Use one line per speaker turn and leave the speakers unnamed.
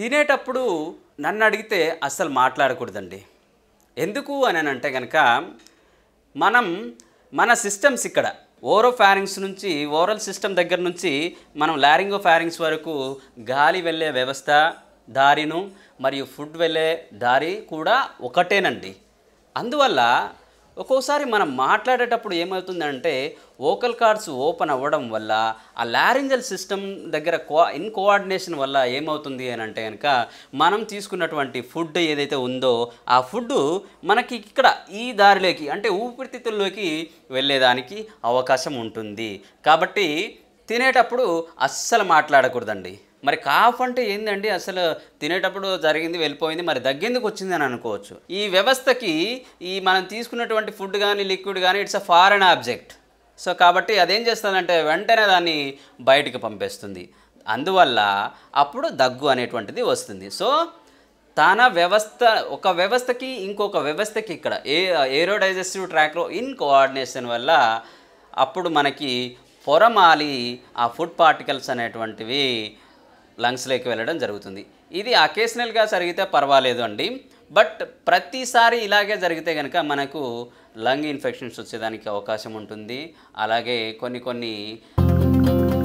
తినేటప్పుడు నన్ను అడిగితే అస్సలు మాట్లాడకూడదండి ఎందుకు అని అంటే కనుక మనం మన సిస్టమ్స్ ఇక్కడ ఓరో ఫ్యారింగ్స్ నుంచి ఓరల్ సిస్టమ్ దగ్గర నుంచి మనం లారింగో ఫ్యారింగ్స్ వరకు గాలి వెళ్ళే వ్యవస్థ దారిను మరియు ఫుడ్ వెళ్ళే దారి కూడా ఒకటేనండి అందువల్ల ఒక్కోసారి మనం మాట్లాడేటప్పుడు ఏమవుతుందంటే ఓకల్ కార్డ్స్ ఓపెన్ అవ్వడం వల్ల ఆ లారింజల్ సిస్టమ్ దగ్గర కో ఇన్ కోఆర్డినేషన్ వల్ల ఏమవుతుంది అని అంటే కనుక మనం తీసుకున్నటువంటి ఫుడ్ ఏదైతే ఉందో ఆ ఫుడ్ మనకి ఇక్కడ ఈ దారిలోకి అంటే ఊపిరితిత్తుల్లోకి వెళ్ళేదానికి అవకాశం ఉంటుంది కాబట్టి తినేటప్పుడు అస్సలు మాట్లాడకూడదండి మరి కాఫ్ అంటే ఏందండి అసలు తినేటప్పుడు జరిగింది వెళ్ళిపోయింది మరి దగ్గెందుకు వచ్చింది అని అనుకోవచ్చు ఈ వ్యవస్థకి ఈ మనం తీసుకున్నటువంటి ఫుడ్ కానీ లిక్విడ్ కానీ it's a foreign object so కాబట్టి అదేం చేస్తుందంటే వెంటనే దాన్ని బయటికి పంపేస్తుంది అందువల్ల అప్పుడు దగ్గు అనేటువంటిది వస్తుంది సో తన వ్యవస్థ ఒక వ్యవస్థకి ఇంకొక వ్యవస్థకి ఇక్కడ ఏ ఏరోడైజెస్టివ్ ట్రాక్లో ఇన్ కోఆర్డినేషన్ వల్ల అప్పుడు మనకి పొరమాలి ఆ ఫుడ్ పార్టికల్స్ అనేటువంటివి లంగ్స్లోకి వెళ్ళడం జరుగుతుంది ఇది అకేషనల్గా జరిగితే పర్వాలేదు అండి బట్ ప్రతిసారి ఇలాగే జరిగితే కనుక మనకు లంగ్ ఇన్ఫెక్షన్స్ వచ్చేదానికి అవకాశం ఉంటుంది అలాగే కొన్ని కొన్ని